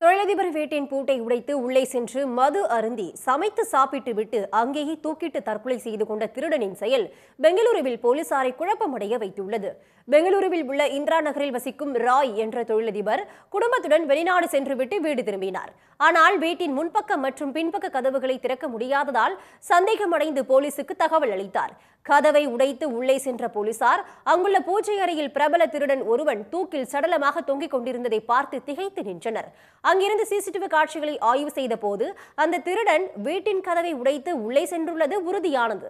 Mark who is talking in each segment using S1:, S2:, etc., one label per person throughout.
S1: தொழிலதிபர் வீட்டின் பூட்டை உடைத்து உள்ளே சென்று மது அருந்தி சமைத்து சாப்பிட்டு விட்டு அங்கேயே தூக்கிட்டு தற்கொலை செய்து கொண்ட திருடனின் செயல் பெங்களூருவில் போலீசாரை குழப்பமடைய வைத்துள்ளது பெங்களூருவில் உள்ள இந்திரா நகரில் வசிக்கும் ராய் என்ற தொழிலதிபர் குடும்பத்துடன் வெளிநாடு சென்றுவிட்டு வீடு திரும்பினார் ஆனால் வீட்டின் முன்பக்க மற்றும் பின்பக்க கதவுகளை திறக்க முடியாததால் சந்தேகமடைந்து போலீசுக்கு தகவல் அளித்தார் கதவை உடைத்து உள்ளே சென்ற போலீசார் அங்குள்ள பூஜை அறையில் பிரபல திருடன் ஒருவன் தூக்கில் சடலமாக தொங்கிக் கொண்டிருந்ததை பார்த்து திகைத்து நின்றனர் அங்கிருந்து சிசிடிவி காட்சிகளை ஆய்வு செய்த போது அந்த திருடன் வீட்டின் கதவை உடைத்து உள்ளே சென்றுள்ளது உறுதியானது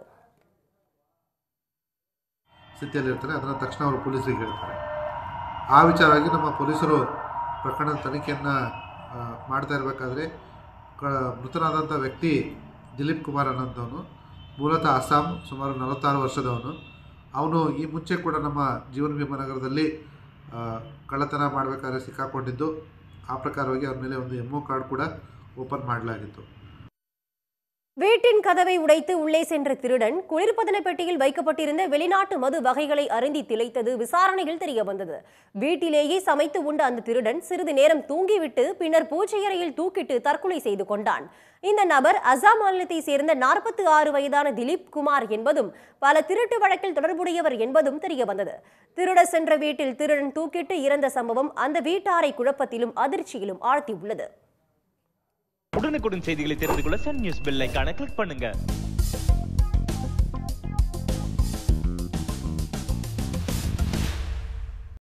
S2: ಸ್ಥಿತಿಯಲ್ಲಿ ಇರ್ತಾರೆ ಅದನ್ನು ತಕ್ಷಣ ಅವರು ಪೊಲೀಸರಿಗೆ ಹೇಳ್ತಾರೆ ಆ ವಿಚಾರವಾಗಿ ನಮ್ಮ ಪೊಲೀಸರು ಪ್ರಕರಣದ ತನಿಖೆಯನ್ನು ಆ, ಮಾಡ್ತಾ ಇರಬೇಕಾದ್ರೆ ಕ ಮೃತನಾದಂಥ ವ್ಯಕ್ತಿ ದಿಲೀಪ್ ಕುಮಾರ್ ಅನ್ನೋಂಥವನು ಮೂಲತಃ ಅಸ್ಸಾಂ ಸುಮಾರು ನಲವತ್ತಾರು ವರ್ಷದವನು ಅವನು ಈ ಮುಂಚೆ ಕೂಡ ನಮ್ಮ ಜೀವನ ಭೀಮಾ ನಗರದಲ್ಲಿ ಆ, ಕಳ್ಳತನ ಮಾಡಬೇಕಾದ್ರೆ ಸಿಕ್ಕಾಕೊಂಡಿದ್ದು ಆ ಪ್ರಕಾರವಾಗಿ ಅವನ ಮೇಲೆ ಒಂದು ಎಮ್ ಒ ಕಾರ್ಡ್ ಕೂಡ ಓಪನ್ ಮಾಡಲಾಗಿತ್ತು
S1: வீட்டின் கதவை உடைத்து உள்ளே சென்ற திருடன் குளிர்பதன பெட்டியில் வைக்கப்பட்டிருந்த வெளிநாட்டு மது வகைகளை அருந்தி திளைத்தது விசாரணையில் தெரிய வந்தது வீட்டிலேயே சமைத்து உண்ட அந்த திருடன் சிறிது நேரம் தூங்கிவிட்டு பின்னர் பூஜை அறையில் தூக்கிட்டு தற்கொலை செய்து கொண்டான் இந்த நபர் அசாம் மாநிலத்தை சேர்ந்த நாற்பத்தி ஆறு வயதான திலீப் குமார் என்பதும் பல திருட்டு வழக்கில் தொடர்புடையவர் என்பதும் தெரிய வந்தது திருட சென்ற வீட்டில் திருடன் தூக்கிட்டு இறந்த சம்பவம் அந்த வீட்டாரை குழப்பத்திலும் அதிர்ச்சியிலும் ஆழ்த்தியுள்ளது
S3: உடனுக்குடன் செய்திகளை தெரிந்து கொள்ள சன் நியூஸ் பெல் ஐகானை கிளிக் பண்ணுங்க